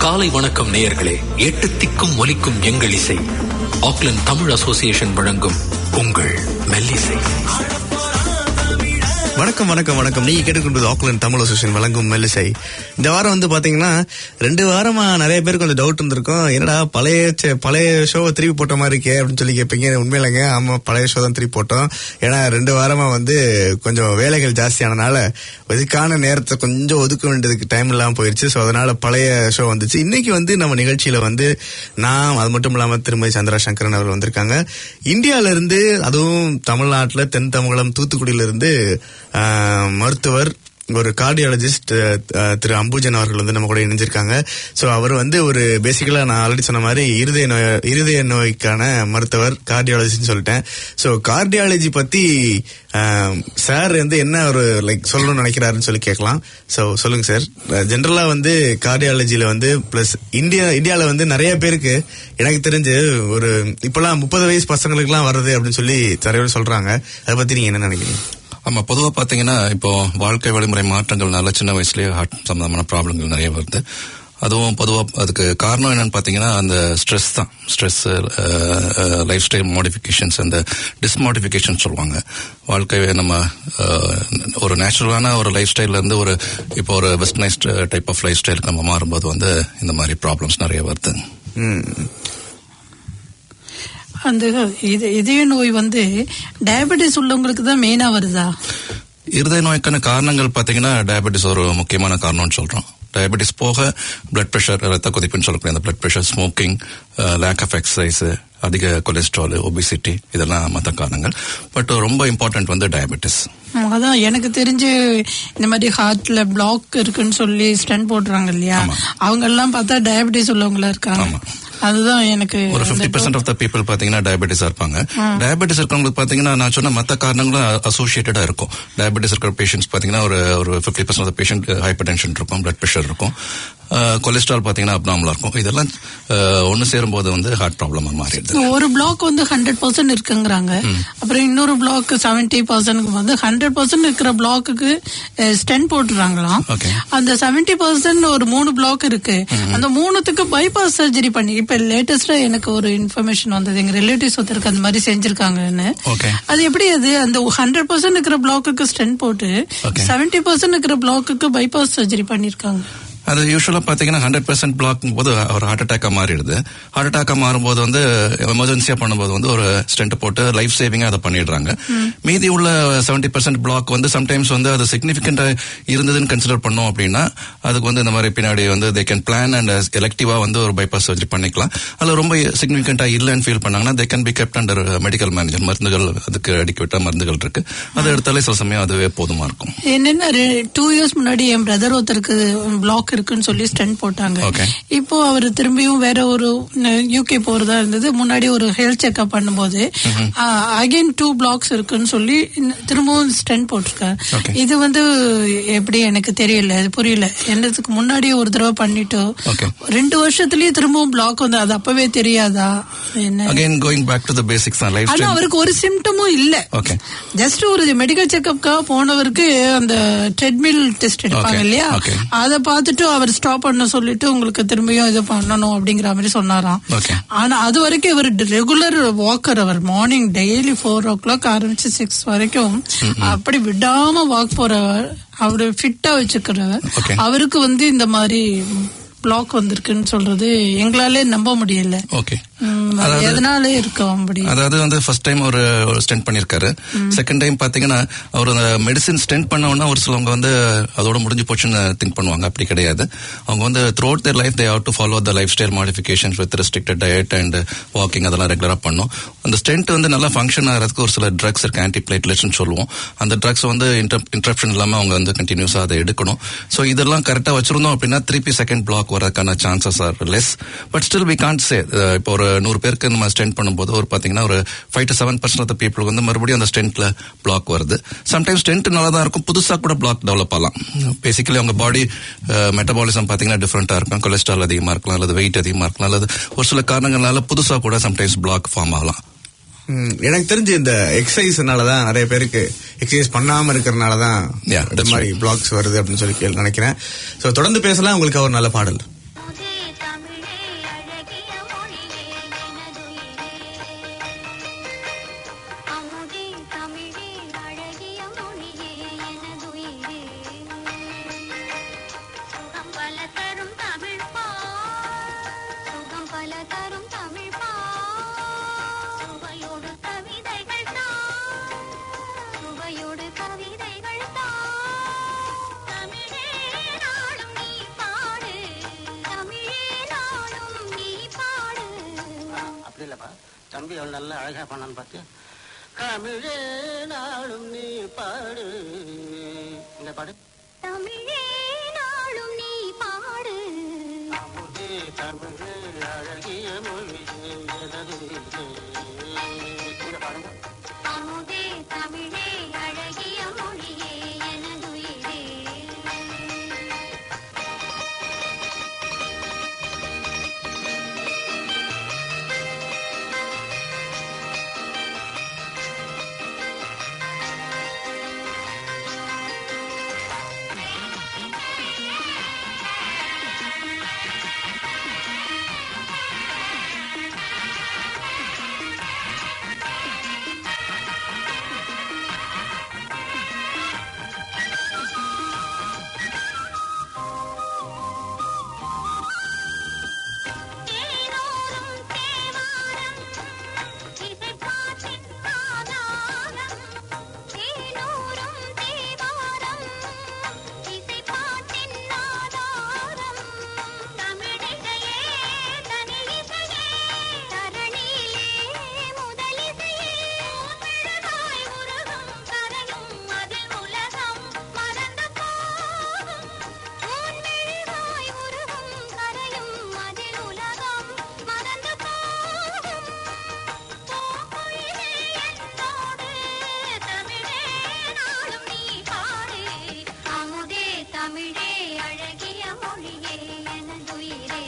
காலை வணக்கம் நேயர்களே எட்டு திக்கும் ஒலிக்கும் எங்கள் இசை ஆக்லண்ட் தமிழ் அசோசியேஷன் வழங்கும் உங்கள் மெல்லிசை வணக்கம் வணக்கம் வணக்கம் நீங்க கேட்டுக்கொண்டது ஆக்லாந்து தமிழ் அசோசியேஷன் வழங்கும் மெல்லிசை இந்த வாரம் வந்து பாத்தீங்கன்னா ரெண்டு வாரமா நிறைய பேருக்கு கொஞ்சம் டவுட் இருந்திருக்கும் என்னடா பழைய சே- பழைய ஷோவை திருப்பி போட்ட மாதிரி இருக்கே அப்படின்னு சொல்லி கேட்பீங்க உண்மையிலங்க ஆமா பழைய ஷோ தான் திருப்பி போட்டோம் ஏன்னா ரெண்டு வாரமா வந்து கொஞ்சம் வேலைகள் ஜாஸ்தியானனால இதுக்கான நேரத்தை கொஞ்சம் ஒதுக்க வேண்டியதுக்கு டைம் இல்லாம போயிருச்சு ஸோ அதனால பழைய ஷோ வந்துச்சு இன்னைக்கு வந்து நம்ம நிகழ்ச்சியில வந்து நான் அது மட்டும் இல்லாம திருமதி சந்திரா சங்கரன் அவர் வந்திருக்காங்க இந்தியால இருந்து அதுவும் தமிழ்நாட்டுல தென் தமிழகம் தூத்துக்குடியில இருந்து ஆஹ், மருத்துவர் ஒரு கார்டியாலஜிஸ்ட் திரு அம்புஜன் அவர்கள் வந்து நம்ம கூட இணைஞ்சிருக்காங்க ஸோ அவர் வந்து ஒரு பேசிக்கலா நான் ஆல்ரெடி சொன்ன மாதிரி இருதய நோய் இருதய நோய்க்கான மருத்துவர் கார்டியாலஜின்னு சொல்லிட்டேன் ஸோ கார்டியாலஜி பத்தி சார் வந்து என்ன ஒரு லைக் சொல்லணும்னு நினைக்கிறாருன்னு சொல்லி கேட்கலாம் ஸோ சொல்லுங்க சார் ஜென்ரலா வந்து கார்டியாலஜில வந்து பிளஸ் இந்தியா இந்தியாவில் வந்து நிறைய பேருக்கு எனக்கு தெரிஞ்சு ஒரு இப்பெல்லாம் முப்பது வயசு பசங்களுக்குலாம் வருது அப்படின்னு சொல்லி நிறைய பேர் சொல்றாங்க அதை பத்தி நீங்க என்ன நினைக்கிறீங்க ஆமா பொதுவா பாத்தீங்கன்னா இப்போ வாழ்க்கை வழிமுறை மாற்றங்கள்னால சின்ன வயசுலயே ஹார்ட் சம்பந்தமான ப்ராப்ளங்கள் நிறைய வருது அதுவும் பொதுவா அதுக்கு காரணம் என்னன்னு பாத்தீங்கன்னா அந்த ஸ்ட்ரெஸ் தான் ஸ்ட்ரெஸ் லைஃப் ஸ்டைல் மாடிஃபிகேஷன்ஸ் அந்த டிஸ்மாடிஃபிகேஷன் சொல்லுவாங்க வாழ்க்கை நம்ம அஹ், ஒரு நேச்சுரலான ஒரு லைஃப் ஸ்டைல்ல இருந்து ஒரு இப்போ ஒரு வெஸ்டர்னைஸ்ட் டைப் ஆஃப் லைஃப் ஸ்டைலுக்கு நம்ம மாறும்போது வந்து இந்த மாதிரி ப்ராப்ளம்ஸ் நிறைய வருது ம் அந்த இது இதய நோய் வந்து டயபெட்டிஸ் உள்ளவங்களுக்கு தான் மெயினா வருதா இருதய நோய்க்கான காரணங்கள் பாத்தீங்கன்னா டயபெட்டிஸ் ஒரு முக்கியமான காரணம்னு சொல்றோம் டயபெட்டிஸ் போக பிளட் பிரஷர் ரத்த கொதிப்புன்னு சொல்லக்கூடிய அந்த blood pressure smoking lack of exercise அதிக கொலஸ்ட்ரால் ஒபிசிட்டி இதெல்லாம் மற்ற காரணங்கள் பட் ரொம்ப இம்பார்ட்டன்ட் வந்து டயபெட்டிஸ் ம், அதான் எனக்கு தெரிஞ்சு இந்த மாதிரி ஹார்ட்ல பிளாக் இருக்குன்னு சொல்லி ஸ்டென்ட் போடுறாங்க இல்லையா ஆமா. அவங்க எல்லாம் பார்த்தா டயபெட்டிஸ் உள்ளவங்களா இருக்காங்க ஆமா. அதுதான் எனக்கு ஒரு அந்த fifty percent of the people பாத்தீங்கன்னா டயபெட்டிஸ் இருப்பாங்க டயபெட்டிஸ் இருக்கவங்களுக்கு பாத்தீங்கன்னா நான் சொன்ன மத்த காரணங்களும் அசோசியேட்டடா இருக்கும் டயபெட்டிஸ் இருக்கிற பேஷண்ட்ஸ் பாத்தீங்கன்னா ஒரு ஒரு fifty percent of patient hypertension இருக்கும் பிளட் பிரஷர் இருக்கும் கொலஸ்ட்ரால் பாத்தீங்கன்னா அப்னாமலா இருக்கும் இதெல்லாம் ஒன்னு சேரும் போது வந்து ஹார்ட் ப்ராப்ளமா மாறிடுது ஒரு பிளாக் வந்து ஹண்ட்ரட் பர்சன்ட் இருக்குங்கிறாங்க அப்புறம் இன்னொரு பிளாக் செவன்டி பர்சன்ட் வந்து ஹண்ட்ரட் பர்சன்ட் இருக்கிற பிளாக்குக்கு ஸ்டென்ட் போட்டுறாங்களாம் Okay. அந்த செவன்டி பர்சன்ட் ஒரு மூணு பிளாக் இருக்கு அந்த மூணுத்துக்கு பைபாஸ் சர்ஜரி பண்ணி இப்ப லேட்டஸ்டா எனக்கு ஒரு இன்ஃபர்மேஷன் வந்தது எங்க ரிலேட்டிவ்ஸ் ஒருத்தருக்கு அந்த மாதிரி செஞ்சிருக்காங்கன்னு Okay. அது எப்படி அது அந்த ஹண்ட்ரட் பர்சன்ட் இருக்கிற பிளாக்குக்கு ஸ்டென்ட் போட்டு Okay. செவன்டி பர்சன்ட் இருக்கிற பிளாக்குக்கு பைபாஸ் சர்ஜரி பண்ணிருக்காங்க அது யூஸ்வலா பாத்தீங்கன்னா ஹண்ட்ரட் பர்சன்ட் பிளாக் போது ஒரு ஹார்ட் அட்டாக்கா மாறிடுது ஹார்ட் அட்டாக்கா மாறும்போது வந்து எமர்ஜென்சியா பண்ணும்போது வந்து ஒரு ஸ்டென்ட் போட்டு லைஃப் சேவிங்கா அதை பண்ணிடுறாங்க மீதி உள்ள செவன்டி பர்சன்ட் பிளாக் வந்து சம்டைம்ஸ் வந்து அது சிக்னிபிகண்டா இருந்ததுன்னு கன்சிடர் பண்ணோம் அப்படின்னா அதுக்கு வந்து இந்த மாதிரி பின்னாடி வந்து தே கேன் பிளான் அண்ட் எலக்டிவா வந்து ஒரு பைபாஸ் சர்ஜரி பண்ணிக்கலாம் அதுல ரொம்ப சிக்னிபிகண்டா இல்லைன்னு ஃபீல் பண்ணாங்கன்னா they can be kept under medical management மருந்துகள் அதுக்கு அடிக்க விட்ட மருந்துகள் இருக்கு அதை எடுத்தாலே சில சமயம் அதுவே போதுமா இருக்கும் என்னன்னா டூ இயர்ஸ் முன்னாடி என் பிரதர் ஒருத்தருக்கு பிளாக் இருக்குன்னு சொல்லி ஸ்டென்ட் போட்டாங்க Okay. இப்போ அவர் திரும்பியும் வேற ஒரு யூகே போறதா இருந்தது முன்னாடி ஒரு ஹெல்த் செக்அப் பண்ணும்போது அகைன் டூ பிளாக்ஸ் இருக்குன்னு சொல்லி இன்னும் திரும்பவும் ஸ்டென்ட் போட்டிருக்காரு Okay. இது வந்து எப்படி எனக்கு தெரியல அது புரியல என்னதுக்கு முன்னாடியே ஒரு தடவை பண்ணிட்டு Okay. ரெண்டு வருஷத்துலயே திரும்பவும் பிளாக் வந்து அது அப்பவே தெரியாதா என்ன again going back to the basics தான் லைஃப் ஆனா அவருக்கு ஒரு சிம்டமும் இல்ல Okay. ஜஸ்ட் ஒரு மெடிக்கல் செக்அப்காக போனவருக்கு அந்த ட்ரெட்மில் டெஸ்ட் எடுப்பாங்க Okay, இல்லையா okay. அத பார்த்துட்டு அவர் ஸ்டாப் பண்ண சொல்லிட்டு உங்களுக்கு திரும்பியும் இது பண்ணணும் அப்படிங்கிற மாதிரி சொன்னாராம் Okay. ஆனா அது வரைக்கும் இவர் ரெகுலர் வாக்கர் அவர் morning daily four o'clock ஆரம்பிச்சு சிக்ஸ் வரைக்கும் அப்படி விடாம வாக் போறவர் அவரு ஃபிட்டா வச்சுக்கிறவர் Okay. அவருக்கு வந்து இந்த மாதிரி பிளாக் வந்திருக்குன்னு சொல்றது எங்களாலே நம்ப முடியல ஓகே ம், அது அதாவது- எதனாலே இருக்கும் அப்படி அதாவது வந்து ஃபர்ஸ்ட் டைம் ஒரு ஒரு ஸ்டென்ட் பண்ணிருக்காரு செகண்ட் டைம் பாத்தீங்கன்னா அவர் அந்த மெடிசின் ஸ்டென்ட் பண்ண உடனே ஒரு சிலவங்க வந்து அதோட முடிஞ்சு போச்சுன்னு திங்க் பண்ணுவாங்க அப்படி கிடையாது அவங்க வந்து throughout their life they have to follow the lifestyle modification with restricted diet and walking அதெல்லாம் ரெகுலரா பண்ணும் அந்த ஸ்டென்ட் வந்து நல்லா ஃபங்க்ஷன் ஆகிறதுக்கு ஒரு சில ட்ரக்ஸ் இருக்கு ஆன்டி பிளேட்லெட்ஸ்னு சொல்லுவோம் அந்த ட்ரக்ஸ் வந்து இன்டரப்ஷன் இல்லாம அவங்க வந்து கண்டினியூஸா அதை எடுக்கணும் ஸோ இதெல்லாம் கரெக்டா வச்சிருந்தோம் அப்படின்னா திருப்பி செகண்ட் பிளாக் வரதுக்கான chances are less but still we can't say இப்போ ஒரு நூறு பேருக்கு நம்ம ஸ்டென்ட் பண்ணும்போது ஒரு பாத்தீங்கன்னா ஒரு five to seven percent of பீப்புளுக்கு வந்து மறுபடியும் அந்த ஸ்டென்ட்ல பிளாக் வருது சம்டைம்ஸ் ஸ்டென்ட் நல்லா தான் இருக்கும் புதுசா கூட பிளாக் டெவலப் ஆகலாம் பேசிக்கலி அவங்க பாடி மெட்டபாலிசம் பாத்தீங்கன்னா டிஃப்ரெண்டா இருக்கும் கொலஸ்ட்ரால் அதிகமா இருக்கலாம் அல்லது வெயிட் அதிகமா இருக்கலாம் அல்லது ஒரு சில காரணங்களால புதுசா கூட சம்டைம்ஸ் பிளாக் ஃபார்ம் ஆகலாம் ம், எனக்கு தெரிஞ்சு இந்த எக்ஸசைஸ்னால தான் நிறைய பேருக்கு எக்ஸசைஸ் பண்ணாம இருக்கிறனால தான் Yeah, இந்த that's மாதிரி பிளாக்ஸ் வருது அப்படின்னு சொல்லி கேள் நினைக்கிறேன் சோ தொடர்ந்து பேசலாம் உங்களுக்கு ஒரு நல்ல பாடல் मुझे தம்பி அவள் நல்லா அழகா பண்ணான்னு பார்த்து தமிழே நாளும் நீ பாடு இந்த பாடு தமிழே நாளும் நீ பாடு அமுதே தமிழே அழகிய மொழியே எனது இதே. இந்த பாடுங்க அமுதே தமிழே அழகிய மொழியே எனதுயிரே தேனோரும் தேவாரம் இசைப்பாட்டின் ஆதாரம் தேனோரும் தேவாரம் இசைப்பாட்டின் ஆதாரம் தமிழிசையே தனியிசையே தரணியிலே முதலிசையே அழகாய் உருகும் கரையும் அதில் உலகம் மறந்து போகும் ஊன்மெழுகாய் உருகும் கரையும் அதில் உலகம் மறந்து போகும் பூங்குயிலே என்னோடு தமிழே நாளும் நீ பாடு அமுதே தமிழே அழகிய மொழியே எனதுயிரே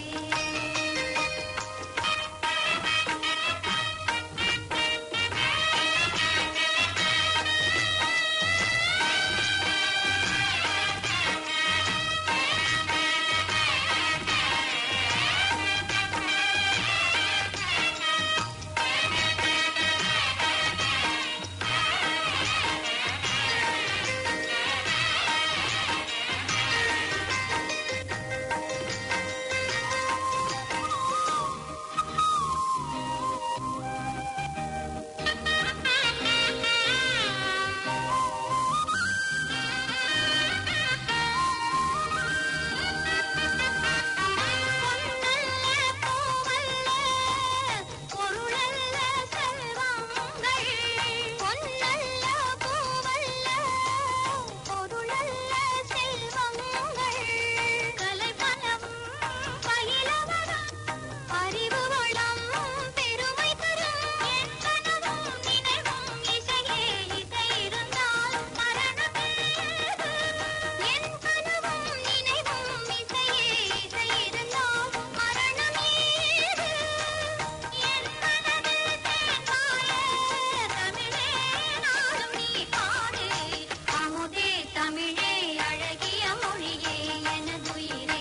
பொன்னல்ல பூவல்ல பொருளல்ல செல்வங்கள் பொன்னல்ல பூவல்ல பொருளல்ல செல்வங்கள் கலைவனம் பயிலவனம் அறிவு வளம் பெருமை தரும் என் கனவும் நினைவும் இசையே இசை இருந்தால் மரணமே என் கனவும் நினைவும் இசையே இசை இருந்தால் மரணமே என் மனதில் தேங்காய தமிழே நாளும் நீ பாடு அமுதே தமிழே அழகிய மொழியே எனதுயிரே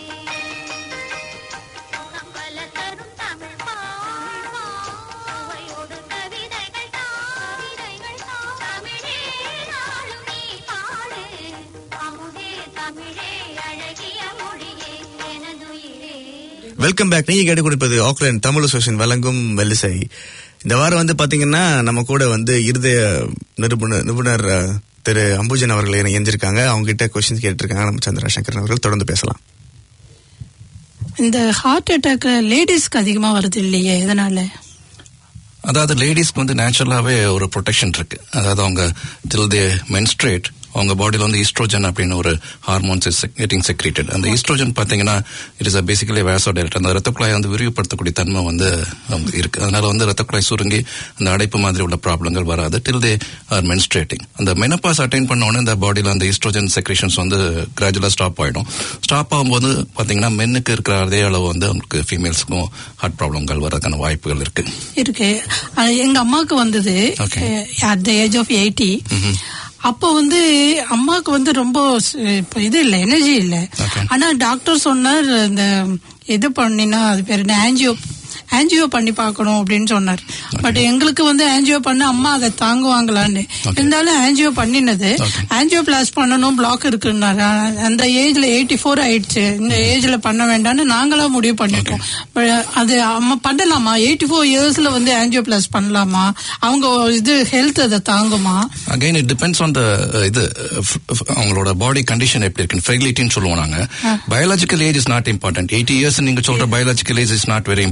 குணம்பல தரும் தமிழ் பாவா சுவையோடு கவிதைகள் கவிதைகள் தமிழே நாளும் நீ பாடு அமுதே தமிழே அழகிய மொழியே எனதுயிரே வெல்கம் பேக் நீங்க கேட்டு கொடுப்பது ஆக்லாண்ட் தமிழ் அசோசியேஷன் வழங்கும் மெல்லிசை இந்த வாரம் வந்து பாத்தீங்கன்னா நம்ம கூட வந்து இருதய நிபுணர் நிபுணர் அஹ், திரு அம்புஜன் அவர்கள் இணைஞ்சிருக்காங்க அவங்க கிட்ட கொஸ்டின்ஸ் கேட்டிருக்காங்க நம்ம சந்திரசேகரன் அவர்கள் தொடர்ந்து பேசலாம் இந்த ஹார்ட் அட்டாக் லேடிஸ்க்கு அதிகமா வருது இல்லையே எதனால அதாவது லேடிஸ்க்கு வந்து நேச்சுரலாவே ஒரு ப்ரொடெக்ஷன் இருக்கு அதாவது அவங்க டில் தே menstruate அவங்க பாடியில வந்து ஈஸ்ட்ரோஜன் அப்படின்னு ஒரு ஹார்மோன்ஸ் இஸ் கெட்டிங் செக்ரேட்டட் அந்த ஈஸ்ட்ரோஜன் பாத்தீங்கன்னா இட் இஸ் பேசிக்கலி வேசோடைரட் அந்த ரத்த குழாயை வந்து விரிவுபடுத்தக்கூடிய தன்மை வந்து அவங்க இருக்கு அதனால வந்து ரத்த குழாய் சுருங்கி அந்த அடைப்பு மாதிரி உள்ள ப்ராப்ளங்கள் வராது டில் தே ஆர் menstruating அந்த மெனப்பாஸ் அட்டைன் பண்ண உடனே இந்த பாடியில அந்த ஈஸ்ட்ரோஜன் செக்ரேஷன்ஸ் வந்து கிராஜுவலா ஸ்டாப் ஆயிடும் ஸ்டாப் ஆகும்போது பாத்தீங்கன்னா மென்னுக்கு இருக்கிற அதே அளவு வந்து அவங்களுக்கு ஃபீமேல்ஸ்க்கும் ஹார்ட் ப்ராப்ளங்கள் வரதுக்கான வாய்ப்புகள் இருக்கு இருக்கு அஹ் எங்க அம்மாவுக்கு வந்தது Okay. At the age of eighty அப்போ வந்து அம்மாவுக்கு வந்து ரொம்ப ஸ்- இப்ப இது இல்ல எனர்ஜி இல்ல Okay. ஆனா டாக்டர் சொன்னார் இந்த இது பண்ணினா அது பேர் என்ன ஆன்ஜியோ ஆன்ஜியோ பண்ணி பார்க்கணும் அப்படின்னு சொன்னார் பட் எங்களுக்கு வந்து ஆன்ஜியோ பண்ண அம்மா அதை தாங்குவாங்களான்னு இருந்தாலும் ஆன்ஜியோ பண்ணினது Okay. ஆன்ஜியோ பிளாஸ் பண்ணணும் பிளாக் இருக்குன்னாரு ஆனா, அந்த ஏஜ்ல எயிட்டி ஃபோர் ஆயிடுச்சு இந்த ஏஜ்ல பண்ண வேண்டாம்னு நாங்களா முடிவு பண்ணிட்டோம் But அது அம்மா பண்ணலாமா எயிட்டி ஃபோர் இயர்ஸ்ல வந்து ஆன்ஜியோ பிளாஸ் பண்ணலாமா அவங்க இது ஹெல்த் அதை தாங்குமா again it depends on the இது uh, f- f- அவங்களோட பாடி கண்டிஷன் எப்படி இருக்கு ஃப்ரெகிலிட்டின்னு சொல்லுவோம் நாங்க biological age is not important eighty years நீங்க சொல்ற biological age is not very important somebody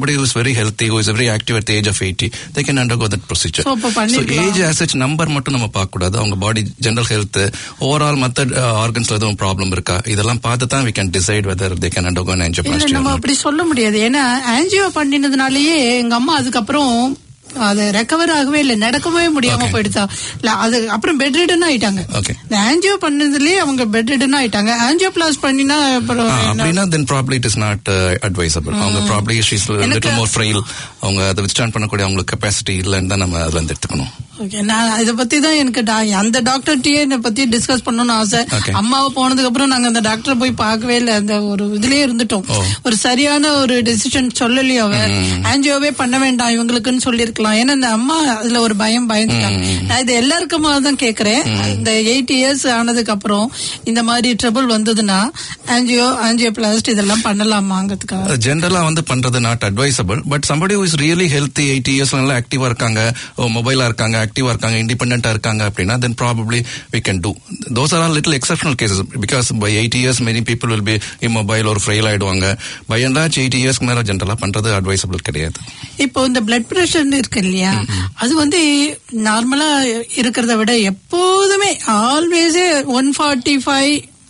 somebody who is very healthy who is very active at the age of 80 they can undergo that procedure So, அப்ப so பண்ணிருக்கலாம். age as such number மட்டும் நம்ம பார்க்க கூடாது அவங்க பாடி general health overall மத்த ஆர்கன்ஸ்ல எதுவும் problem இருக்கா இதெல்லாம் பார்த்து தான் we can decide whether they can undergo an இல்ல angioplasty or நம்ம not. அப்படி சொல்ல முடியாது ஏன்னா ஆன்ஜியோ பண்ணினதுனாலயே எங்க அம்மா அதுக்கப்புறம் அது ரெக்கவர் ஆகவே இல்லை நடக்கவே முடியாம Okay. போயிடுதா இல்ல அது அப்புறம் பெட் ரிடன் ஆயிட்டாங்க Okay. இந்த ஆன்ஜியோ பண்ணதுலயே அவங்க பெட் ரிடன் ஆயிட்டாங்க ஆன்ஜியோ பிளாஸ் பண்ணினா அப்புறம் ஆ, என்ன? அப்படின்னா then probably it is not advisable அவங்க ப்ராப்ளி ஷீஸ் எனக்கு- லிட்டில் மோர் ஃப்ரைல் அவங்க அதை வித்ஸ்டாண்ட் பண்ணக்கூடிய அவங்களுக்கு கெப்பாசிட்டி இல்லைன்னு தான் நம்ம அதுல இருந்து எடுத்துக்கணும் ஓகே நான் இத பத்தி தான் எனக்கு டா- அந்த டாக்டர்கிட்டயே இதை பத்தி டிஸ்கஸ் பண்ணணும்னு ஆசை Okay. அம்மாவை போனதுக்கு அப்புறம் நாங்க அந்த டாக்டரை போய் பார்க்கவே இல்லை அந்த ஒரு இதுலயே இருந்துட்டோம் ஓ. ஒரு சரியான ஒரு டெசிஷன் சொல்லலையே அவ ஆன்ஜியோவே பண்ண வேண்டாம் இவங்களுக்குன்னு சொல்லியிருக்கலாம் ஏன்னா இந்த அம்மா அதுல ஒரு பயம் பயந்துட்டாங்க நான் இது எல்லாருக்குமா தான் கேக்குறேன் இந்த எயிட் இயர்ஸ் ஆனதுக்கு அப்புறம் இந்த மாதிரி ட்ரபிள் வந்ததுன்னா ஆன்ஜியோ ஆன்ஜியோ பிளாஸ்ட் இதெல்லாம் பண்ணலாமாங்கிறதுக்காக ஜென்ரலா வந்து பண்றது not advisable but somebody is really healthy eighty years நல்லா ஆக்டிவா இருக்காங்க மொபைலா இருக்காங்க ஆக்டிவா இருக்காங்க இண்டிபெண்டா இருக்காங்க அப்படின்னா then probably we can do those are all little exceptional cases because by eighty years many people will be immobile ஒரு ஃப்ரெயில் ஆயிடுவாங்க பை அண்ட் லார்ஜ் எயிட்டி இயர்ஸ்க்கு மேல ஜென்ரலா பண்றது அட்வைசபிள் கிடையாது இப்போ இந்த பிளட் பிரஷர் இருக்கு இல்லையா அது வந்து நார்மலா இருக்கிறத விட எப்போதுமே ஆல்வேஸே one forty five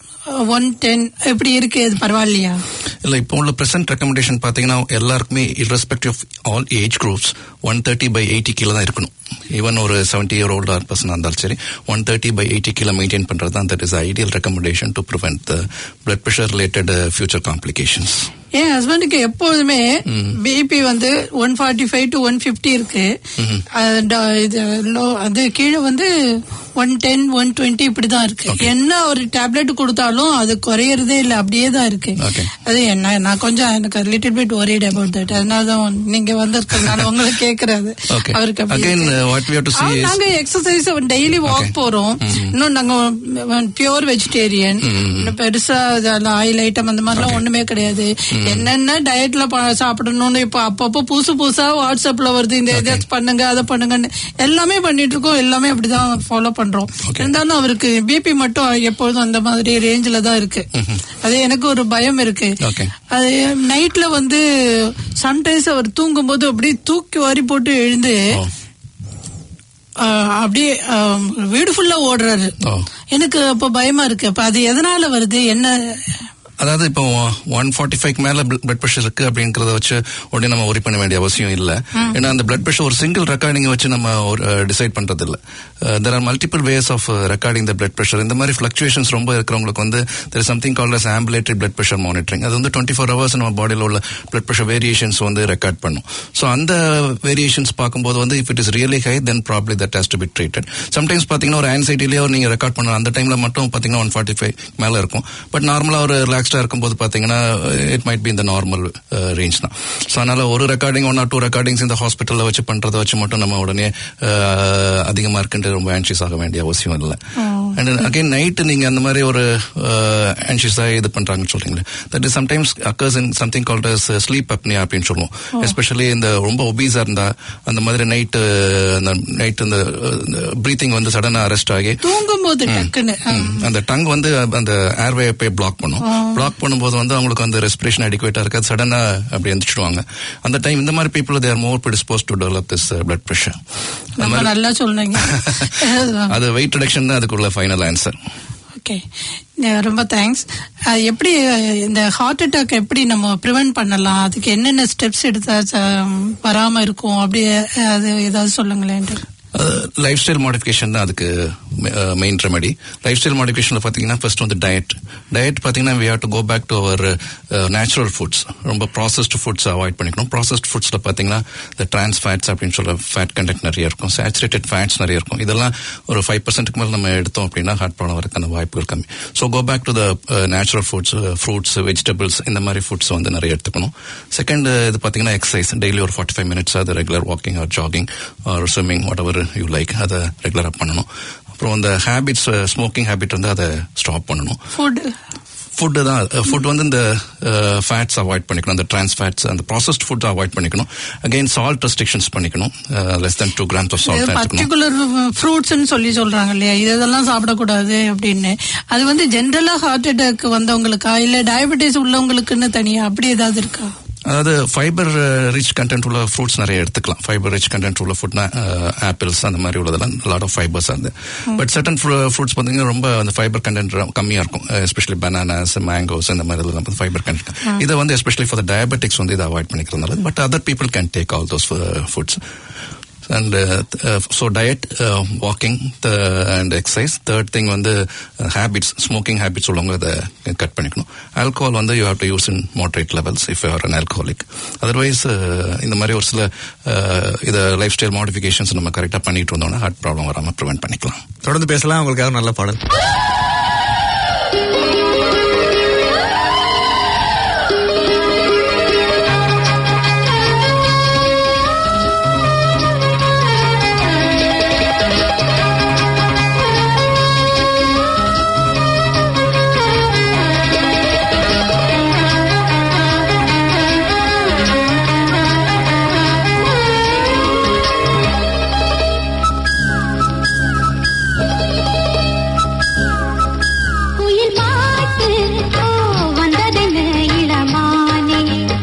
one ten இப்படி இருக்கு அது பரவாயில்லையா இல்ல இப்போ உள்ள பிரசன்ட் ரெக்கமெண்டேஷன் பாத்தீங்கன்னா எல்லாருக்குமே irrespective of all age groups one thirty by eighty கீழே தான் இருக்கணும் ஈவன் ஒரு செவன்டி இயர் ஓல்டு பர்சன் இருந்தாலும் சரி ஒன் தேர்ட்டி பை எயிட்டி கீழே மெயின்டைன் பண்றது தான் that is ideal recommendation to prevent the blood pressure related future complications என் ஹஸ்பண்டுக்கு எப்போதுமே பிபி வந்து one forty five to one fifty இருக்கு அது ட- இது low- அது கீழே வந்து ஒன் டென் ஒன் டுவெண்ட்டி இப்படிதான் இருக்கு என்ன ஒரு டேப்லெட் கொடுத்தாலும் அது குறையறதே இல்லை அப்படியே தான் இருக்கு Okay. அது என்ன நான் கொஞ்சம் எனக்கு little bit worried about that அதனால தான் நீங்க வந்திருக்கனால உங்களை கேக்குறது Okay. அவருக்கு அப்படி Again, இருக்கு. uh, what we have to see ஆ, is- நாங்க எக்ஸசைஸ் டெய்லி வாக் Okay. போறோம் இன்னும் நாங்க பியூர் வெஜிடேரியன் பெருசா ஆயில் ஐட்டம் அந்த மாதிரிலாம் ஒண்ணுமே கிடையாது என்னென்ன டயட்ல சாப்பிடணும்னு இப்ப அப்பப்போ புதுசு புதுசா வாட்ஸ்அப்ல வருது இந்த இதை பண்ணுங்க அதை பண்ணுங்கன்னு எல்லாமே பண்ணிட்டு இருக்கோம் எல்லாமே அப்படிதான் ஃபாலோ பண்றோம் இருந்தாலும் அவருக்கு பிபி மட்டும் எப்பொழுதும் அந்த மாதிரி ரேஞ்சில தான் இருக்கு அது எனக்கு ஒரு பயம் இருக்கு Okay. அது நைட்ல வந்து சம்டைம்ஸ் அவர் தூங்கும்போது அப்படியே தூக்கி வாரி போட்டு எழுந்து Oh. ஆஹ் அப்படியே ஆஹ் வீடு ஃபுல்லா ஓடுறாரு Oh. எனக்கு அப்ப பயமா இருக்கு அப்ப அது எதனால வருது என்ன அதாவது இப்போ ஒன் ஃபார்ட்டி ஃபைவ் மேல பிளட் ப்ரெஷர் இருக்கு அப்படிங்கறத வச்சு உடனே நம்ம ஒரி பண்ண வேண்டிய அவசியம் இல்ல ஏன்னா அந்த பிளட் ப்ரெஷர் ஒரு சிங்கிள் ரெக்கார்டிங் வச்சு நம்ம டிசைட் பண்றது இல்ல there are multiple ways of recording the blood pressure இந்த மாதிரி ஃபிளக்சுவேஷன்ஸ் ரொம்ப இருக்கிறவங்களுக்கு வந்து there something call as ambulatory blood pressure monitoring அது வந்து டுவெண்ட்டி ஃபோர் ஹவர்ஸ் நம்ம பாடியில் உள்ள பிளட் ப்ரெஷர் வேரியேஷன்ஸ் வந்து ரெக்கார்ட் பண்ணும் ஸோ அந்த வேரியேஷன்ஸ் பார்க்கும்போது வந்து if it is really high then probably that has to be treated sometimes பார்த்தீங்கன்னா ஒரு ஆன்சைட்டிலேயே நீங்க ரெக்கார்ட் பண்ண அந்த டைம்ல மட்டும் பார்த்தீங்கன்னா ஒன் ஃபார்ட்டி ஃபைவ் மேல இருக்கும் பட் நார்மலா ஒரு ரிலாக்ஸ்டா இருக்கும்போது பார்த்தீங்கன்னா இட் மைட் பி இந்த நார்மல் ரேஞ்ச் தான் ஸோ அதனால ஒரு recording one or two recordings இந்த ஹாஸ்பிட்டலில் வச்சு பண்றதை வச்சு மட்டும் நம்ம உடனே அஹ், அதிகமா இருக்குன்ட்டு ரொம்ப ஆன்ஷியஸ் ஆக வேண்டிய அவசியம் இல்லை அண்ட் அகைன் நைட்டு நீங்க அந்த மாதிரி ஒரு ஆன்ஷியஸா இது பண்றாங்கன்னு சொல்றீங்களே that is sometimes occurs in something called as sleep apnea அப்படின்னு சொல்லுவோம் எஸ்பெஷலி இந்த ரொம்ப ஒபீஸா இருந்தா அந்த மாதிரி நைட்டு அந்த நைட் அந்த ப்ரீத்திங் வந்து சடனா அரெஸ்ட் ஆகி தூங்கும் போது டக்குன்னு ம். அந்த டங் வந்து அந்த ஏர்வே போய் பிளாக் பண்ணும் பிளாக் பண்ணும்போது வந்து அவங்களுக்கு அந்த ரெஸ்பிரேஷன் அடிக்குவேட்டா இருக்காது சடனா அப்படி எந்திரிச்சிடுவாங்க அந்த டைம் இந்த மாதிரி people there more predispose to develop this blood pressure ரொம்ப நல்லா சொன்னீங்க அது வெயிட் ரிடக்ஷன் தான் அதுக்குள்ள ஃபைனல் ஆன்சர் ஓகே ரொம்ப தேங்க்ஸ் எப்படி அஹ், இந்த ஹார்ட் அட்டாக் எப்படி நம்ம ப்ரிவென்ட் பண்ணலாம் அதுக்கு என்னென்ன ஸ்டெப்ஸ் எடுத்தா ச- வராம இருக்கும் அப்படி அஹ், அது ஏதாவது சொல்லுங்களேன் லைஃப் ஸ்டைல் மாடிஃபிகேஷன் தான் அதுக்கு மெயின் ரெமெடி லைஃப் ஸ்டைல் மாடிஃபிகேஷன்ல பாத்தீங்கன்னா ஃபர்ஸ்ட் வந்து டயட் டயட் பாத்தீங்கன்னா we have to go back to our natural foods ரொம்ப ப்ராசஸ்டு ஃபுட்ஸ் அவாய்ட் பண்ணிக்கணும் ப்ராசஸ்ட் ஃபுட்ஸ்ல பாத்தீங்கன்னா இந்த டிரான்ஸ் ஃபேட்ஸ் அப்படின்னு சொல்ற ஃபேட் கண்டென்ட் நிறைய இருக்கும் சேச்சுரேட்டட் ஃபேட்ஸ் நிறைய இருக்கும் இதெல்லாம் ஒரு ஃபைவ் பர்சன்ட்டுக்கு மேல நம்ம எடுத்தோம் அப்படின்னா ஹார்ட் ப்ராப்ளம் வரக்கான வாய்ப்புகள் கம்மி so go back to the natural foods fruits vegetables இந்த மாதிரி ஃபுட்ஸ் வந்து நிறைய எடுத்துக்கணும் செகண்ட் இது பாத்தீங்கன்னா எக்ஸசைஸ் டெய்லி ஒரு ஃபார்ட்டி ஃபைவ் மினிட்ஸ் அது regular walking or jogging or swimming whatever you like அதை ரெகுலராக பண்ணணும் அப்புறம் அந்த ஹேபிட்ஸ் ஸ்மோக்கிங் ஹேபிட் வந்து அதை ஸ்டாப் பண்ணணும் ஃபுட் ஃபுட்டு தான் ஃபுட் வந்து இந்த ஃபேட்ஸ் அவாய்ட் பண்ணிக்கணும் அந்த டிரான்ஸ் ஃபேட்ஸ் அந்த ப்ராசஸ்ட் ஃபுட் அவாய்ட் பண்ணிக்கணும் அகைன் சால்ட் ரெஸ்ட்ரிக்ஷன்ஸ் பண்ணிக்கணும் less than two grams of salt எடுத்துக்கணும் பர்டிகுலர் ஃப்ரூட்ஸ்னு சொல்லி சொல்றாங்க இல்லையா இதெல்லாம் சாப்பிடக்கூடாது அப்படின்னு அது வந்து ஜென்ரலா ஹார்ட் அட்டாக் வந்தவங்களுக்கா இல்ல டயபெட்டிஸ் உள்ளவங்களுக்குன்னு தனியா அப்படி ஏதாவது இருக்கா அதாவது ஃபைபர் ரிச் கண்டென்ட் உள்ள ஃப்ரூட்ஸ் நிறைய எடுத்துக்கலாம் ஃபைபர் ரிச் கண்டென்ட் உள்ள ஃபுட்னா ஆப்பிள்ஸ் அந்த மாதிரி உள்ளதெல்லாம் லாட் ஆஃப் ஃபைபர்ஸ் அந்த பட் சர்டன் ஃப்ரூட்ஸ் பார்த்தீங்கன்னா ரொம்ப அந்த ஃபைபர் கண்டென்ட் கம்மியா இருக்கும் எஸ்பெஷலி பனானாஸ் மேங்கோஸ் இந்த மாதிரி இதெல்லாம் ஃபைபர் கண்டென்ட் இதை வந்து எஸ்பெஷலி ஃபார் டயபெட்டிக்ஸ் வந்து இதை அவாய்ட் பண்ணிக்கிறது நல்லது but other people can take all those foods and uh, uh, so diet uh, walking the, and exercise third thing வந்து uh, habits smoking habits உள்ளவங்க அதை கட் பண்ணிக்கணும் ஆல்கோஹால் வந்து you have to use in moderate levels if you are an alcoholic otherwise இந்த மாதிரி ஒரு சில uh, இதை லைஃப் ஸ்டைல் மாடிஃபிகேஷன்ஸ் நம்ம கரெக்டாக பண்ணிட்டு இருந்தோம்னா ஹார்ட் ப்ராப்ளம் வராமல் ப்ரிவென்ட் பண்ணிக்கலாம் தொடர்ந்து பேசலாம் உங்களுக்காக நல்ல பாடல் குயில் பாட்டு ஓ வந்ததென்ன இளமானே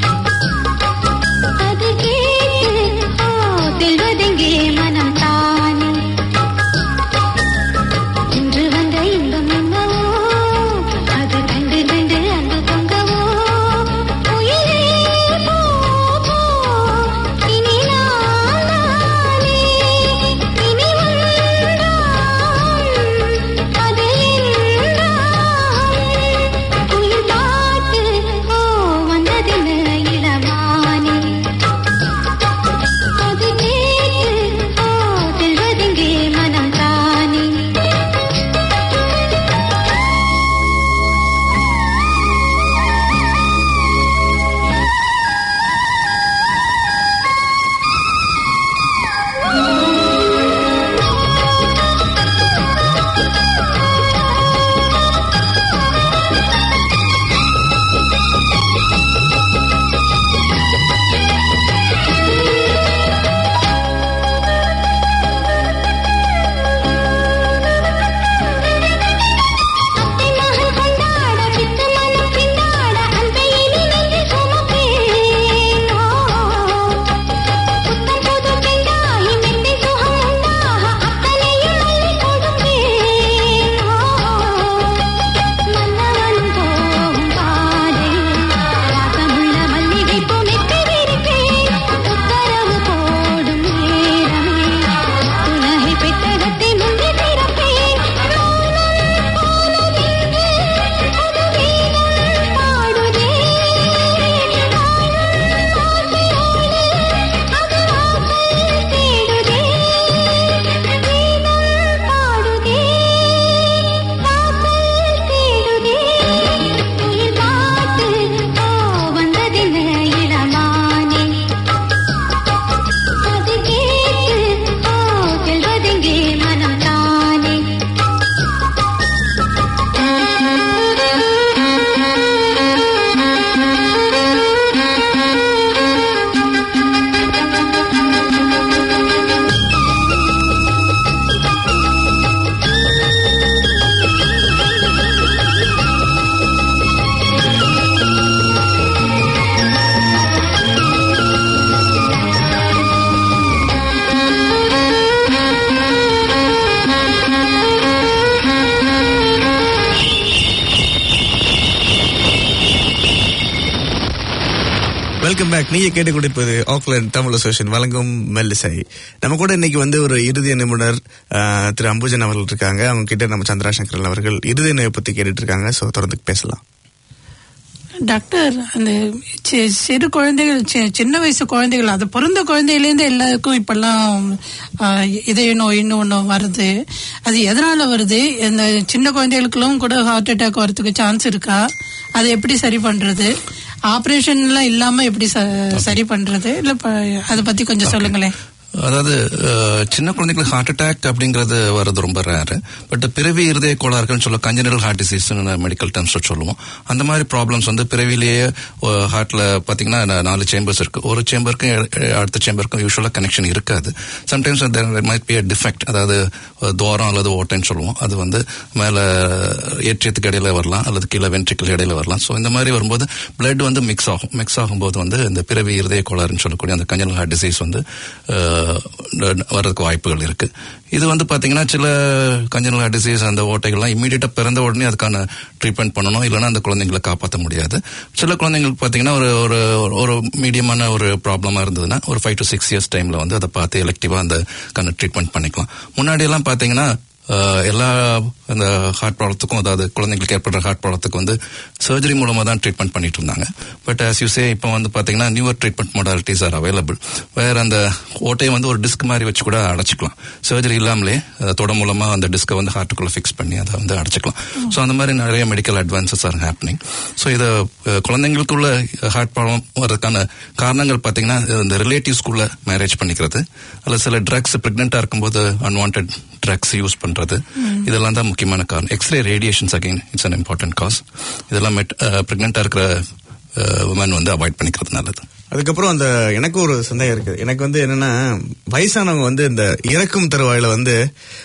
அது கேட்டு ஓ செல்வதெங்கே மனம் தானே இன்று வந்த இன்பம் என்னவோ அது கண்டு கண்டு அன்பு பொங்கவோ குயிலே போ போ இனி நான் நானே இனி வந்தான் அது என்றான் குயில் பாட்டு ஓ வந்ததென்ன இளமானே அது கேட்டு ஓ செல்வதெங்கே மனம் தானே அத்தை மகன் கொண்டாட பித்து மனம் பின்னாட அன்பை இனி நெஞ்சில் சுமப்பேன் புத்தம் புது பெண்டாகி மெத்தை சுகம் உண்டாக அத்தனையும் அள்ளி கொடுப்பேன் மன்னவன் போகும் பாதையில் வாசமுள்ள மல்லிகை பூ மெத்தை விரிப்பேன் உத்தரவு போடும் நேரமே புனகை பெட்டகத்தை முந்தி திறப்பேன் அது கேட்டு ஓ செல்வதெங்கே மனம் தானே வெல்கம் பேக் நீங்க கேட்டுக் கொண்டிருப்பது ஆக்லாந்து தமிழ் அசோசியேஷன் வழங்கும் மெல்லிசை நம்ம கூட இன்னைக்கு வந்து ஒரு இறுதி நிபுணர் ஆஹ், திரு அம்புஜன் அவர்கள் இருக்காங்க அவங்க கிட்ட நம்ம சந்திராசங்கரன் அவர்கள் இறுதி நோயை பத்தி கேட்டுட்டு இருக்காங்க சோ தொடர்ந்து பேசலாம் டாக்டர் அந்த சி- சிறு குழந்தைகள் சி- சின்ன வயசு குழந்தைகள் அது பிறந்த குழந்தையிலேருந்து எல்லாருக்கும் இப்பெல்லாம் ஆஹ், இதய நோயின்னு ஒன்று வருது அது எதனால வருது இந்த சின்ன குழந்தைகளுக்கெல்லாம் கூட ஹார்ட் அட்டாக் வரதுக்கு சான்ஸ் இருக்கா அதை எப்படி சரி பண்றது ஆபரேஷன்லாம் இல்லாம எப்படி ச- சரி பண்றது இல்ல ப- அதை பத்தி கொஞ்சம் சொல்லுங்களேன் அதாவது அஹ், சின்ன குழந்தைங்களுக்கு ஹார்ட் அட்டாக் அப்படிங்கிறது வர்றது ரொம்ப ரேரு பட் பிறவி இருதய கோளாறுன்னு சொல்ல congenital heart disease medical terms சொல்லுவோம் அந்த மாதிரி ப்ராப்ளம்ஸ் வந்து பிறவிலேயே ஹார்ட்ல பாத்தீங்கன்னா நா- நாலு சேம்பர்ஸ் இருக்கு ஒரு சேம்பருக்கும் அடுத்த சேம்பருக்கும் யூஸ்வலா கனெக்ஷன் இருக்காது சம்டைம்ஸ் மைட் பி டிஃபெக்ட் அதாவது அஹ், துவாரம் அல்லது ஓட்டைன்னு சொல்லுவோம் அது வந்து மேல ஏற்றியத்துக்கு இடையில வரலாம் அல்லது கீழே வென்ட்ரிக்கல் இடையில வரலாம் ஸோ இந்த மாதிரி வரும்போது பிளட் வந்து மிக்ஸ் ஆகும் மிக்ஸ் ஆகும்போது வந்து இந்த பிறவி இருதய கோளாறுன்னு சொல்லக்கூடிய அந்த கஞ்சனல் ஹார்ட் டிசீஸ் வந்து அஹ், வர்றதுக்கு வாய்ப்புகள் இருக்கு இது வந்து பாத்தீங்கன்னா சில கஞ்சனல் ஹார்ட் டிசீஸ் அந்த ஓட்டைகள்லாம் இமீடியட்டா பிறந்த உடனே அதுக்கான ட்ரீட்மெண்ட் பண்ணணும் இல்லைன்னா அந்த குழந்தைங்களை காப்பாற்ற முடியாது சில குழந்தைங்களுக்கு பாத்தீங்கன்னா ஒரு ஒரு ஒரு மீடியமான ஒரு ப்ராப்ளமா இருந்ததுன்னா ஒரு ஃபைவ் டு சிக்ஸ் இயர்ஸ் டைம்ல வந்து அதை பார்த்து எலக்டிவா அந்த ட்ரீட்மெண்ட் பண்ணிக்கலாம் முன்னாடி எல்லாம் பாத்தீங்கன்னா அஹ், எல்லா அந்த ஹார்ட் ப்ராப்ளத்துக்கும் அதாவது குழந்தைங்களுக்கு ஏற்படுற ஹார்ட் ப்ராப்ளத்துக்கு வந்து சர்ஜரி மூலமா தான் ட்ரீட்மெண்ட் பண்ணிட்டு இருந்தாங்க பட் as you say இப்போ வந்து பாத்தீங்கன்னா newer treatment modalities are available வேற அந்த ஓட்டையை வந்து ஒரு டிஸ்க் மாதிரி வச்சு கூட அடைச்சிக்கலாம் சர்ஜரி இல்லாமலே அஹ், தொட மூலமா அந்த டிஸ்கை வந்து ஹார்ட்டுக்குள்ள ஃபிக்ஸ் பண்ணி அதை வந்து அடைச்சிக்கலாம் ஸோ அந்த மாதிரி நிறைய medical advances are happening so இதை அஹ், குழந்தைங்களுக்குள்ள ஹார்ட் ப்ராப்ளம் வரதுக்கான காரணங்கள் பாத்தீங்கன்னா இந்த ரிலேட்டிவ்ஸ்குள்ள மேரேஜ் பண்ணிக்கிறது அல்லது சில ட்ரக்ஸ் பிரெக்னெண்டா இருக்கும்போது அன்வான்ட் ட்ரக்ஸ் யூஸ் பண்றது இதெல்லாம் தான் முக்கியமான காரணம் x-ray radiations again it's an important cause இதெல்லாம் பிரெக்னெண்டா இருக்கிற உமன் வந்து அவாய்ட் பண்ணிக்கிறது நல்லது அதுக்கப்புறம் அந்த எனக்கு ஒரு சந்தேகம் இருக்கு எனக்கு வந்து என்னன்னா வயசானவங்க வந்து இந்த இறக்கும் தருவாயில வந்து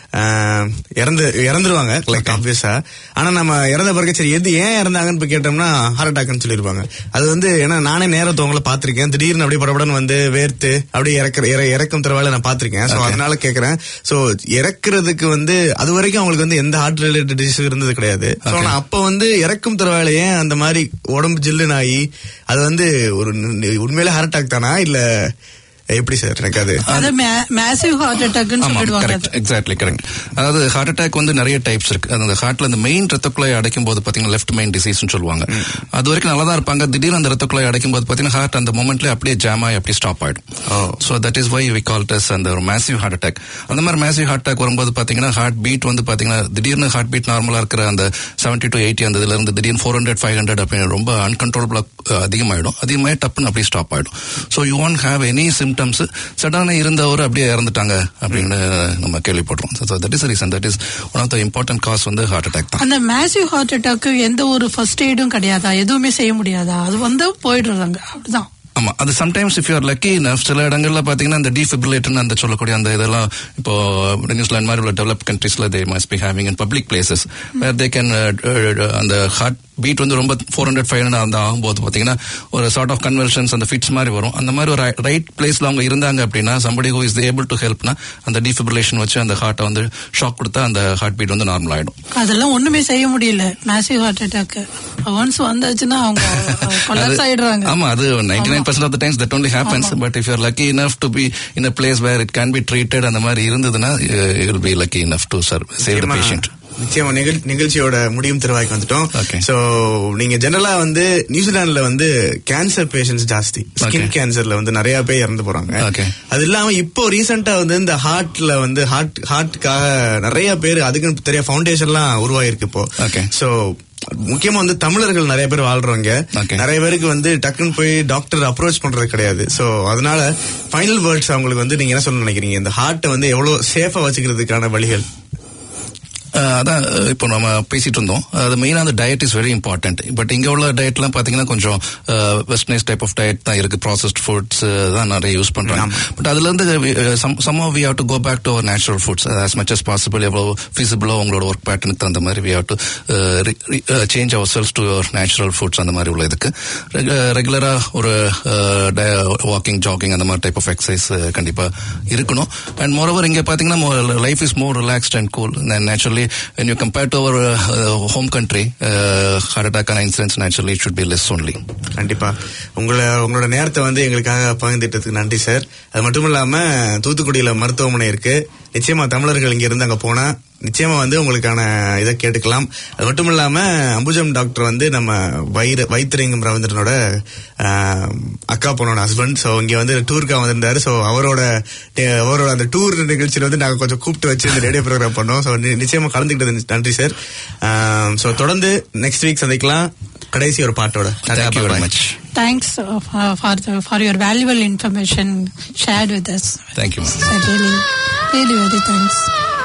ஆஹ், இறந்து இறந்துருவாங்க லைக் ஆப்வியஸா ஆனா நம்ம இறந்த பிறகு சரி எது ஏன் இறந்தாங்கன்னு போய் கேட்டோம்னா ஹார்ட் அட்டாக்னு சொல்லிருப்பாங்க அது வந்து ஏன்னா நானே நேரத்தை உங்களை பாத்திருக்கேன் திடீர்னு அப்படியே படபடன்னு வந்து வேர்த்து அப்படியே இறக்குற இற- இறக்கும் தருவாயில நான் பாத்திருக்கேன் சோ அதனால கேக்குறேன் சோ இறக்குறதுக்கு வந்து அது வரைக்கும் அவங்களுக்கு வந்து எந்த ஹார்ட் ரிலேட்டட் டிசீஸ் இருந்தது கிடையாது சோ ஆனா அப்ப வந்து இறக்கும் தருவாயில ஏன் அந்த மாதிரி உடம்பு ஜில்லுன்னு ஆகி அது வந்து ஒரு ந- உண்மையிலே ஹார்ட் அட்டாக் தானா இல்ல எப்படி சார் எனக்கு அது அது மேசிவ் ஹார்ட் அட்டாக்னு ஆமா சொல்லிடுவாங்க கரெக்ட் எக்ஸாக்ட்லி கரெக்ட் அதாவது ஹார்ட் அட்டாக் வந்து நிறைய டைப்ஸ் இருக்கு அந்த ஹார்ட்ல அந்த மெயின் ரத்த குழாய் அடைக்கும் போது பாத்தீங்கன்னா லெஃப்ட் மெயின் டிசீஸ்னு சொல்லுவாங்க அது வரைக்கும் நல்லா தான் இருப்பாங்க திடீர்னு அந்த ரத்த குழாய் அடைக்கும் போது பாத்தீங்கன்னா ஹார்ட் அந்த மொமெண்ட்ல அப்படியே ஜாம் ஆகி அப்படியே ஸ்டாப் ஆயிடும் so that is why we call this அந்த ஒரு மேசிவ் ஹார்ட் அட்டாக் அந்த மாதிரி மேசிவ் ஹார்ட் அட்டாக் வரும்போது பாத்தீங்கன்னா ஹார்ட் பீட் வந்து பாத்தீங்கன்னா திடீர்னு ஹார்ட் பீட் நார்மலா இருக்கிற அந்த செவன்டி டு எயிட்டி அந்த இதுல இருந்து திடீர்னு ஃபோர் ஹண்ட்ரட் ஃபைவ் ஹண்ட்ரட் அப்படின்னு ரொம்ப அன்கன்ட்ரோலபிளா அதிகமாயிடும் அதிகமாகி டப்புன்னு அப்படியே ஸ்டாப் ஆயிடும் so you won't have any symptoms சடனா இருந்தவர் அப்படியே இறந்துட்டாங்க அப்படின்னு நம்ம கேள்விப்படுறோம் so that is reason that is one of the important cause வந்து ஹார்ட் அட்டாக் தான் அந்த மேசிவ் ஹார்ட் அட்டாக்கு எந்த ஒரு ஃபர்ஸ்ட் எய்டும் கிடையாதா எதுவுமே செய்ய முடியாதா அது வந்து போயிடுறாங்க அப்படிதான் ஆமா அது சம்டைம்ஸ் இஃப் யூஆர் லக்கி சில இடங்கள்ல பாத்தீங்கன்னா அந்த டிஃபிபிலேட்டர் அந்த சொல்லக்கூடிய அந்த இதெல்லாம் இப்போ நியூசிலாந்து மாதிரி உள்ள டெவலப் கண்ட்ரீஸ்ல they must be having in public places where they can அந்த ஹார்ட் பீட் வந்து ரொம்ப ஃபோர் ஹண்ட்ரட் ஃபைவ் ஹண்ட்ரட் அந்த ஆகும்போது பாத்தீங்கன்னா ஒரு சார்ட் ஆஃப் கன்வர்ஷன்ஸ் அந்த ஃபிட்ஸ் மாதிரி வரும் அந்த மாதிரி ஒரு ரைட் பிளேஸ்ல அவங்க இருந்தாங்க அப்படின்னா somebody who is able to ஹெல்ப்னா அந்த டிஃபிபிலேஷன் வச்சு அந்த ஹார்ட்டை வந்து ஷாக் கொடுத்தா அந்த ஹார்ட் பீட் வந்து நார்மல் ஆயிடும் அதெல்லாம் ஒண்ணுமே செய்ய முடியல மேசிவ் ஹார்ட் அட்டாக் ஒன்ஸ் வந்தாச்சுன்னா அவங்க கொலாப்ஸ் ஆயிடுறாங்க ஆமா அது 99% of the times that only happens but if you're lucky enough to be in a place where it can be treated அந்த மாதிரி இருந்ததுன்னா uh, you'll be lucky enough to serve, save the நிச்சயமா- patient நிச்சயமா நிகழ்- நிகழ்ச்சியோட முடியும் திருவாய்க்கு வந்துட்டோம் Okay. So நீங்க ஜெனரலா வந்து நியூசிலாந்துல வந்து கேன்சர் பேஷண்ட்ஸ் ஜாஸ்தி ஸ்கின் Okay. கேன்சர்ல வந்து நிறைய பேர் இறந்து போறாங்க Okay. அது இல்லாம இப்போ ரீசெண்டா வந்து இந்த ஹார்ட்ல வந்து ஹார்ட் ஹார்ட்டுக்காக நிறைய பேர் அதுக்குன்னு தெரிய ஃபவுண்டேஷன்லாம் உருவாயிருக்கு இப்போ Okay. சோ முக்கியமா வந்து தமிழர்கள் நிறைய பேர் வாழ்றவங்க Okay. நிறைய பேருக்கு வந்து டக்குன்னு போய் டாக்டர் அப்ரோச் பண்றது கிடையாது சோ அதனால ஃபைனல் வேர்ட்ஸ் அவங்களுக்கு வந்து நீங்க என்ன சொல்ல நினைக்கிறீங்க இந்த ஹார்ட்டை வந்து எவ்வளவு சேஃபா வச்சுக்கிறதுக்கான வழிகள் அஹ் அதான் அஹ் இப்போ நம்ம பேசிட்டு இருந்தோம் அது மெயினா அந்த diet is very important but இங்க உள்ள டயட்லாம் பாத்தீங்கன்னா கொஞ்சம் வெஸ்டர்னைஸ் டைப் ஆஃப் டயட் தான் இருக்கு ப்ராசஸ்ட் ஃபுட்ஸ் தான் நிறைய யூஸ் பண்றாங்க பட் அதுல இருந்து some we have to go back to our natural foods as much as possible எவ்வளவு ஃபீஸிபிளோ உங்களோட ஒர்க் பேட்டர்னுக்கு தகுந்த மாதிரி we have to change ourselves to natural foods அந்த மாதிரி உள்ள இதுக்கு ரெகுலரா ஒரு வாக்கிங் ஜாகிங் அந்த மாதிரி டைப் ஆஃப் எக்ஸசைஸ் கண்டிப்பா இருக்கணும் அண்ட் மோரோவர் இங்க பாத்தீங்கன்னா life is more relaxed and cool naturally when you compare to our uh, home country uh, heart attack and incidents naturally it should be less only கண்டிப்பா உங்களை உங்களோட நேரத்தை வந்து எங்களுக்காக பகிர்ந்துட்டதுக்கு நன்றி சார் அது மட்டும் இல்லாம தூத்துக்குடியில மருத்துவமனை இருக்கு நிச்சயமா தமிழர்கள் இங்க இருந்து அங்க போனா நிச்சயமா வந்து உங்களுக்கான இதை கேட்டுக்கலாம் அது மட்டும் இல்லாம அம்புஜம் டாக்டர் வந்து நம்ம வைர வைத்திரிங்கம் ரவீந்திரனோட ஆஹ், அக்கா பொண்ணோட ஹஸ்பண்ட் ஸோ இங்க வந்து டூருக்கா வந்திருந்தாரு ஸோ அவரோட டே- அவரோட அந்த டூர் நிகழ்ச்சியில வந்து நாங்க கொஞ்சம் கூப்பிட்டு வச்சு இந்த ரேடியோ ப்ரோக்ராம் பண்ணோம் ஸோ நிச்சயமா கலந்துக்கிட்டது நன்றி சார் ஸோ தொடர்ந்து நெக்ஸ்ட் வீக் சந்திக்கலாம் கடைசி ஒரு பாட்டோட thank you very much thanks uh, for for, the, for your valuable information shared with us. Thank you ma'am So really, really very thanks.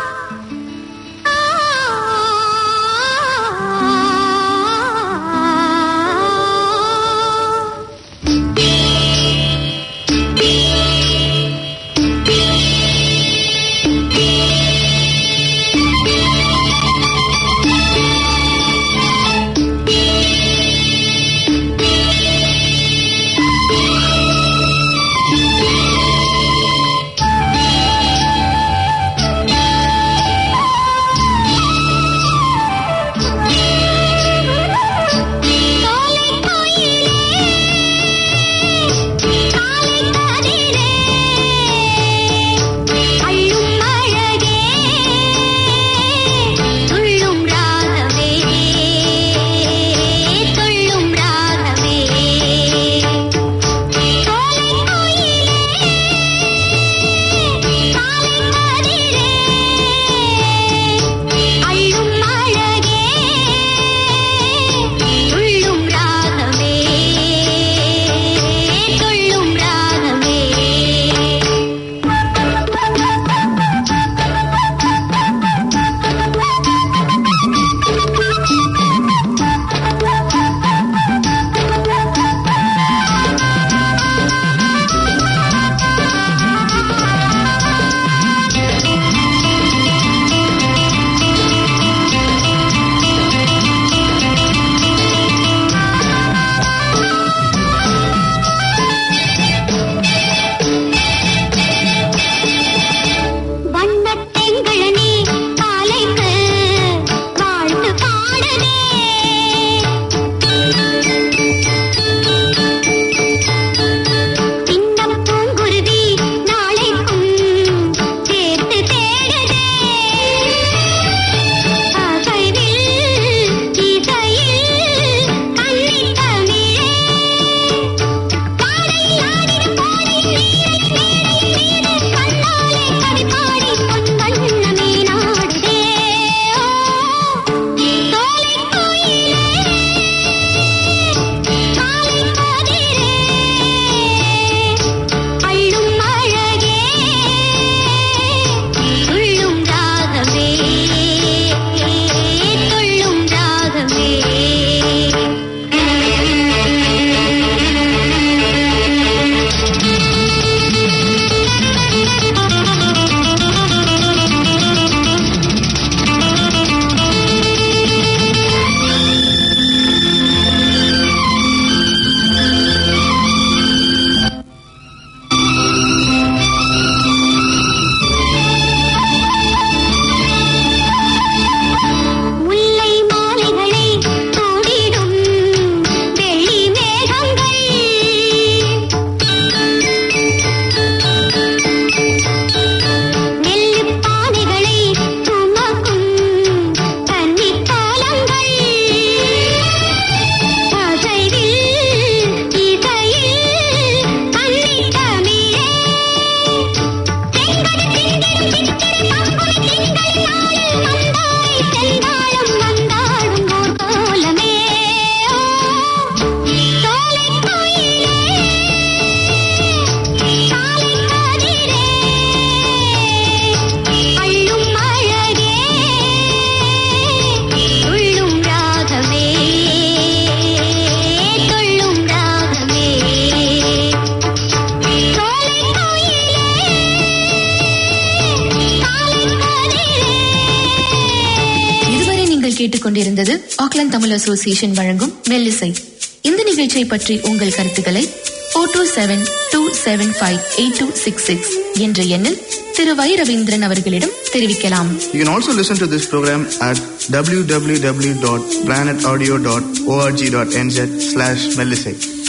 கேட்டுக்கொண்டிருந்தது ஆக்லாந்து தமிழ் அசோசியேஷன் வழங்கும் மெல்லிசை இந்த நிகழ்ச்சியை பற்றி உங்கள் கருத்துக்களை oh two seven two seven five eight two six six என்ற எண்ணில் திரு வை ரவீந்திரன் அவர்களிடம் தெரிவிக்கலாம் You can also listen to this program at www.planetaudio.org.nz slash Melisate.